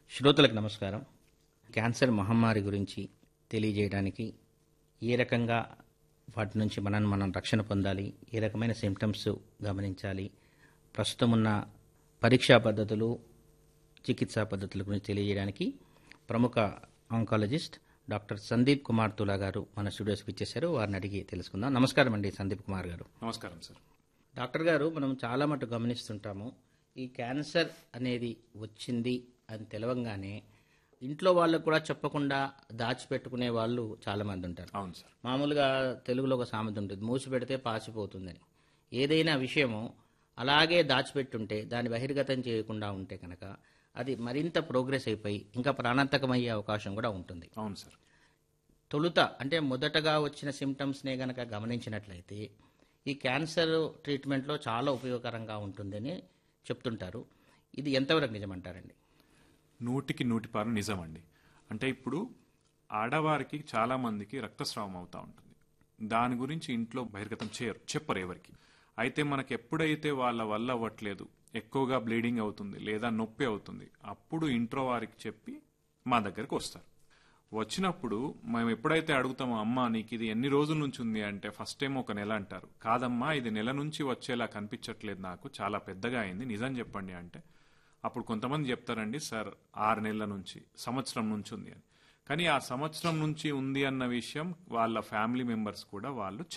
శ్రోతలకు నమస్కారం క్యాన్సర్ మహమ్మారి గురించి తెలియజేయడానికి ఏ రకంగా వాటి నుంచి మనం మనం రక్షణ పొందాలి ఏ రకమైన సిమ్టమ్స్ గమనించాలి ప్రస్తుతం ఉన్న పరీక్షా పద్ధతులు చికిత్సా పద్ధతుల గురించి తెలియజేయడానికి ప్రముఖ ఆంకాలజిస్ట్ డాక్టర్ సందీప్ కుమార్ తులా గారు మన స్టూడియోస్కి ఇచ్చేశారు వారిని అడిగి తెలుసుకుందాం నమస్కారం అండి సందీప్ కుమార్ గారు నమస్కారం సార్ డాక్టర్ గారు మనం చాలా మటు గమనిస్తుంటాము ఈ క్యాన్సర్ అనేది వచ్చింది అని తెలవంగానే ఇంట్లో వాళ్ళకు కూడా చెప్పకుండా దాచిపెట్టుకునే వాళ్ళు చాలా మంది ఉంటారు అవును సార్ మామూలుగా తెలుగులో ఒక సామెత ఉంటుంది మూసి పెడితే పాసిపోతుందని ఏదైనా విషయము అలాగే దాచిపెట్టుంటే దాన్ని బహిర్గతం చేయకుండా ఉంటే కనుక అది మరింత ప్రోగ్రెస్ అయిపోయి ఇంకా ప్రాణాంతకమయ్యే అవకాశం కూడా ఉంటుంది అవును సార్ తొలుత అంటే మొదటగా వచ్చిన సిమ్టమ్స్నే గనక గమనించినట్లయితే ఈ క్యాన్సర్ ట్రీట్మెంట్లో చాలా ఉపయోగకరంగా ఉంటుందని చెప్తుంటారు ఇది ఎంతవరకు నిజమంటారండి నూటికి నూటి పాలు నిజమండి అంటే ఇప్పుడు ఆడవారికి చాలా మందికి రక్తస్రావం అవుతూ ఉంటుంది దాని గురించి ఇంట్లో బహిర్గతం చేయరు చెప్పరు ఎవరికి అయితే మనకి ఎప్పుడైతే వాళ్ళ వల్ల అవ్వట్లేదు ఎక్కువగా బ్లీడింగ్ అవుతుంది లేదా నొప్పి అవుతుంది అప్పుడు ఇంట్లో వారికి చెప్పి మా దగ్గరికి వస్తారు వచ్చినప్పుడు మేము ఎప్పుడైతే అడుగుతామో అమ్మా నీకు ఇది ఎన్ని రోజుల నుంచి ఉంది అంటే ఫస్ట్ టైం ఒక నెల అంటారు కాదమ్మా ఇది నెల నుంచి వచ్చేలా కనిపించట్లేదు నాకు చాలా పెద్దగా అయింది నిజం చెప్పండి అంటే అప్పుడు కొంతమంది చెప్తారండి సార్ ఆరు నెలల నుంచి సంవత్సరం నుంచి ఉంది అని కానీ ఆ సంవత్సరం నుంచి ఉంది అన్న విషయం వాళ్ళ ఫ్యామిలీ మెంబర్స్ కూడా వాళ్ళు